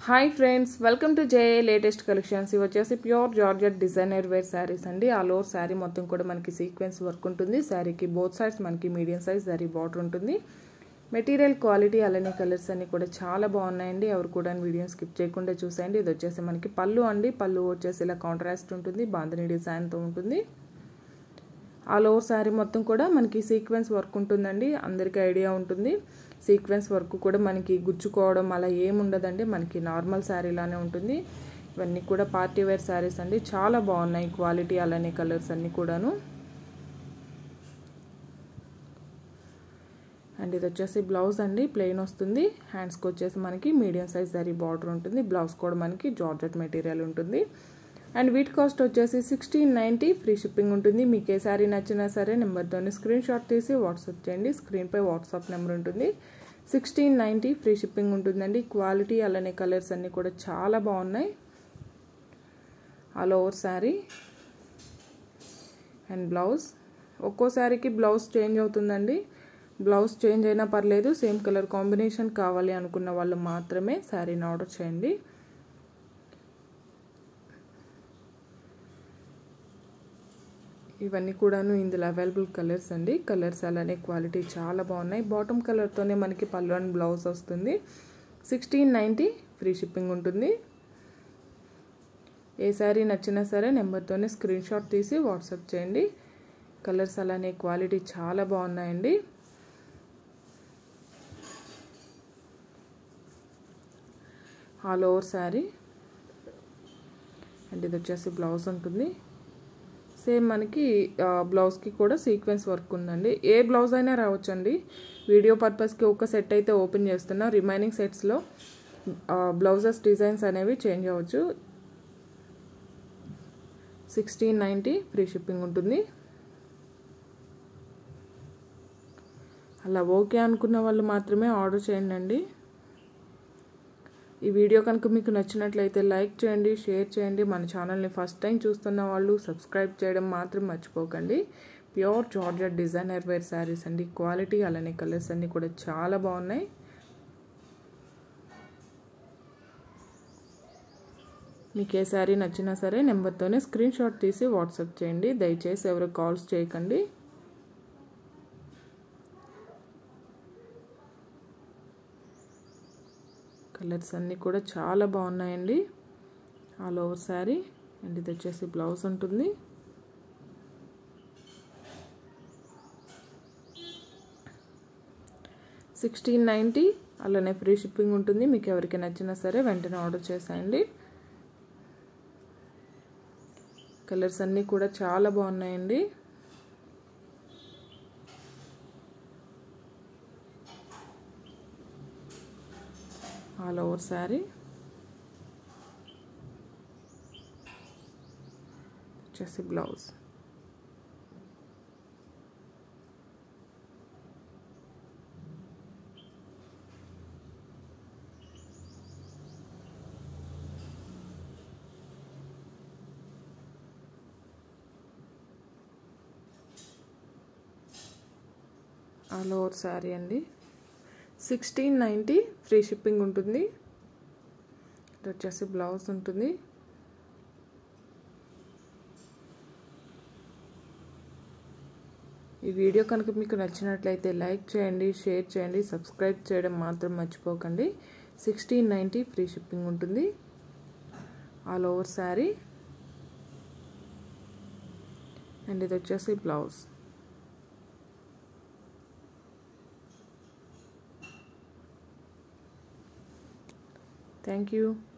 Hi friends welcome to జే latest collections ఇవి వచ్చేసి pure georgette designer wear saris అండి ఆల్ ఓవర్ శారీ మొత్తం కూడా మనకి సీక్వెన్స్ వర్క్ ఉంటుంది శారీకి బోత్ సైడ్స్ మనకి మీడియం సైజ్ శారీ బార్డర్ ఉంటుంది మెటీరియల్ క్వాలిటీ అలానే కలర్స్ అన్ని కూడా చాలా బాగున్నాయండి ఎవరు కూడా వీడియోని స్కిప్ చేయకుండా చూసేయండి ఇది వచ్చేసి మనకి పళ్ళు అండి పళ్ళు వచ్చేసి ఇలా కాంట్రాస్ట్ ఉంటుంది బాంధని డిజైన్తో ఉంటుంది ఆల్ ఓవర్ శారీ మొత్తం కూడా మనకి సీక్వెన్స్ వర్క్ ఉంటుందండి అందరికీ ఐడియా ఉంటుంది సీక్వెన్స్ వర్క్ కూడా మనకి గుచ్చుకోవడం అలా ఏముండదండి మనకి నార్మల్ శారీలానే ఉంటుంది ఇవన్నీ కూడా పార్టీ వేర్ శారీస్ అండి చాలా బాగున్నాయి క్వాలిటీ అలానే కలర్స్ అన్నీ కూడాను అండ్ ఇది వచ్చేసి బ్లౌజ్ అండి ప్లెయిన్ వస్తుంది హ్యాండ్స్కి వచ్చేసి మనకి మీడియం సైజ్ జరీ బార్డర్ ఉంటుంది బ్లౌజ్ కూడా మనకి జార్జెట్ మెటీరియల్ ఉంటుంది అండ్ వీటి కాస్ట్ వచ్చేసి సిక్స్టీన్ నైంటీ ఫ్రీ షిప్పింగ్ ఉంటుంది మీకు ఏ శారీ నచ్చినా సరే నెంబర్తో స్క్రీన్ షాట్ తీసి వాట్సాప్ చేయండి స్క్రీన్పై వాట్సాప్ నెంబర్ ఉంటుంది సిక్స్టీన్ నైంటీ ఫ్రీ షిప్పింగ్ ఉంటుందండి క్వాలిటీ అలానే కలర్స్ అన్నీ కూడా చాలా బాగున్నాయి all over sari and blouse ఒక్కో శారీకి బ్లౌజ్ చేంజ్ అవుతుందండి బ్లౌజ్ చేంజ్ అయినా పర్లేదు సేమ్ కలర్ కాంబినేషన్ కావాలి అనుకున్న వాళ్ళు మాత్రమే శారీని ఆర్డర్ చేయండి ఇవన్నీ కూడాను ఇందులో అవైలబుల్ కలర్స్ అండి కలర్స్ అలానే క్వాలిటీ చాలా బాగున్నాయి బాటమ్ కలర్తోనే మనకి పళ్ళు అండ్ బ్లౌజ్ వస్తుంది సిక్స్టీన్ నైంటీ ఫ్రీ షిప్పింగ్ ఉంటుంది ఏ శారీ నచ్చినా సరే నెంబర్తోనే స్క్రీన్ షాట్ తీసి వాట్సాప్ చేయండి కలర్స్ అలానే క్వాలిటీ చాలా బాగున్నాయండి ఆల్ ఓవర్ శారీ అండ్ ఇది వచ్చేసి బ్లౌజ్ ఉంటుంది సేమ్ మనకి బ్లౌజ్కి కూడా సీక్వెన్స్ వర్క్ ఉందండి ఏ బ్లౌజ్ అయినా రావచ్చండి వీడియో పర్పస్కి ఒక సెట్ అయితే ఓపెన్ చేస్తున్నా రిమైనింగ్ సెట్స్లో బ్లౌజెస్ డిజైన్స్ అనేవి చేంజ్ అవ్వచ్చు సిక్స్టీన్ నైంటీ ఫ్రీ షిప్పింగ్ ఉంటుంది అలా ఓకే అనుకున్న వాళ్ళు మాత్రమే ఆర్డర్ చేయండి అండి ఈ వీడియో కనుక మీకు నచ్చినట్లయితే లైక్ చేయండి షేర్ చేయండి మన ఛానల్ని ఫస్ట్ టైం చూస్తున్న వాళ్ళు సబ్స్క్రైబ్ చేయడం మాత్రం మర్చిపోకండి pure georgette designer wear saris అండి క్వాలిటీ అలానే కలర్స్ అన్నీ కూడా చాలా బాగున్నాయి మీకు ఏ శారీ నచ్చినా సరే నెంబర్తోనే స్క్రీన్ షాట్ తీసి వాట్సాప్ చేయండి దయచేసి ఎవరు కాల్స్ చేయకండి కలర్స్ అన్నీ కూడా చాలా బాగున్నాయండి ఆల్ ఓవర్ శారీ అండ్ ఇది వచ్చేసి బ్లౌజ్ ఉంటుంది సిక్స్టీన్ నైంటీ అలానే ఫ్రీ షిప్పింగ్ ఉంటుంది మీకు ఎవరికి నచ్చినా సరే వెంటనే ఆర్డర్ చేసేయండి కలర్స్ అన్నీ కూడా చాలా బాగున్నాయండి ఆల్ ఓవర్ శారీ వచ్చేసి బ్లౌజ్ ఆల్ ఓవర్ శారీ అండి సిక్స్టీన్ నైంటీ ఫ్రీ షిప్పింగ్ ఉంటుంది ఇది వచ్చేసి బ్లౌజ్ ఉంటుంది ఈ వీడియో కనుక మీకు నచ్చినట్లయితే లైక్ చేయండి షేర్ చేయండి సబ్స్క్రైబ్ చేయడం మాత్రం మర్చిపోకండి సిక్స్టీన్ నైంటీ ఫ్రీ షిప్పింగ్ ఉంటుంది ఆల్ ఓవర్ శారీ అండ్ ఇది వచ్చేసి బ్లౌజ్ Thank you.